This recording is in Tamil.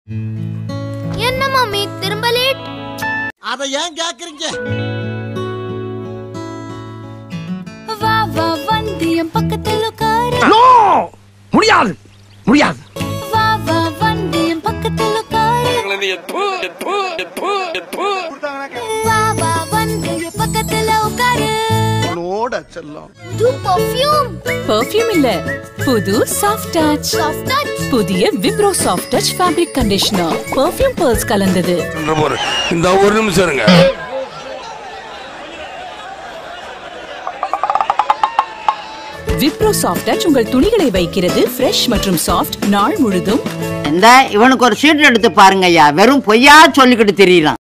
என்ன மம்மி திரும்ப லேட் அதை ஏன் கேக்குறீங்க வா வா வண்டியம் பக்கத்துல உட்காரு முடியாது முடியாது வா வா வண்டியம் பக்கத்துல உட்காரு வா வா வண்டியம் பக்கத்துல உட்காரு நோட செல்லம் புது பர்ஃபியூம் பெர்ஃப்யூம் இல்ல புது சாஃப்ட் டச் சாஃப்ட் டச் புதிய Wipro soft touch fabric conditioner perfume pearls கலந்தது இந்த ஒரு நிமிஷம் இருங்க விப்ரோ சாஃப்ட் டச் உங்கள் துணிகளை வைக்கிறது ஃப்ரெஷ் மற்றும் சாஃப்ட் நாள் முழுதும் இந்த இவனுக்கு ஒரு சீட் எடுத்து பாருங்க ஐயா வெறும் பொய்யா சொல்லிக்கிட்டு தெரியலாம்